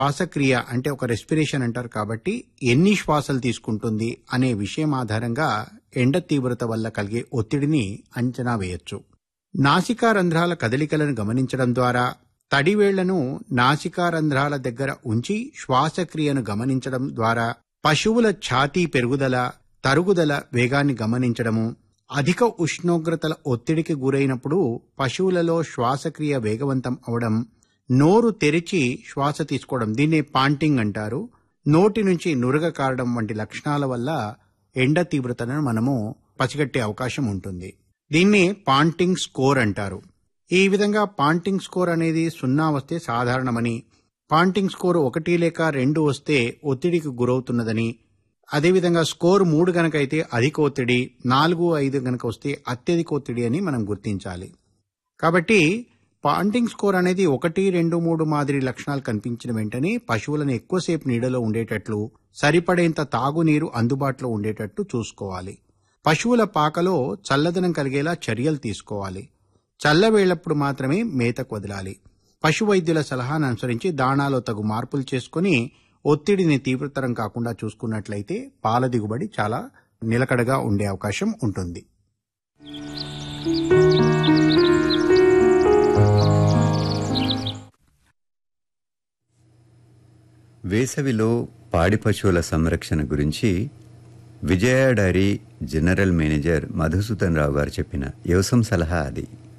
శ్వాసక్రియ అంటే ఒక రెస్పిరేషన్ అంటారు కాబట్టి ఎన్ని శ్వాసలు తీసుకుంటుంది అనే విషయం ఆధారంగా ఎండ తీవ్రత వల్ల కలిగే ఒత్తిడిని అంచనా వేయొచ్చు నాసికా రంధ్రాల కదలికలను గమనించడం ద్వారా తడివేళ్లను నాసికా రంధ్రాల దగ్గర ఉంచి శ్వాసక్రియను గమనించడం ద్వారా పశువుల ఛాతీ పెరుగుదల తరుగుదల వేగాన్ని గమనించడము అధిక ఉష్ణోగ్రతల ఒత్తిడికి గురైనప్పుడు పశువులలో శ్వాసక్రియ వేగవంతం అవడం నోరు తెరిచి శ్వాస తీసుకోవడం దీన్ని పాంటింగ్ అంటారు నోటి నుంచి నురగ కారడం వంటి లక్షణాల వల్ల ఎండ తీవ్రతను మనము పసిగట్టే అవకాశం ఉంటుంది దీన్ని పాంటింగ్ స్కోర్ అంటారు ఈ విధంగా పాంటింగ్ స్కోర్ అనేది సున్నా వస్తే సాధారణమని పాంటింగ్ స్కోర్ ఒకటి లేక రెండు వస్తే ఒత్తిడికి గురవుతున్నదని అదేవిధంగా స్కోర్ మూడు గనక అయితే అధిక ఒత్తిడి నాలుగు ఐదు గనక వస్తే అత్యధిక ఒత్తిడి అని మనం గుర్తించాలి కాబట్టి పాంటింగ్ స్కోర్ అనేది ఒకటి రెండు మూడు మాదిరి లక్షణాలు కనిపించిన వెంటనే పశువులను ఎక్కువసేపు నీడలో ఉండేటట్లు సరిపడేంత తాగునీరు అందుబాటులో ఉండేటట్టు చూసుకోవాలి పశువుల పాకలో చల్లదనం కలిగేలా చర్యలు తీసుకోవాలి చల్లవేళ్లప్పుడు మాత్రమే మేతకు వదలాలి పశు వైద్యుల సలహాను అనుసరించి దాణాలో తగు మార్పులు చేసుకుని ఒత్తిడిని తీవ్రతరం కాకుండా చూసుకున్నట్లయితే పాల దిగుబడి చాలా నిలకడగా ఉండే అవకాశం ఉంటుంది వేసవిలో పాడి పశువుల సంరక్షణ గురించి Vijaya dairy general manager Madhusudan Rao garu చెప్పిన వ్యవసాయం సలహా అది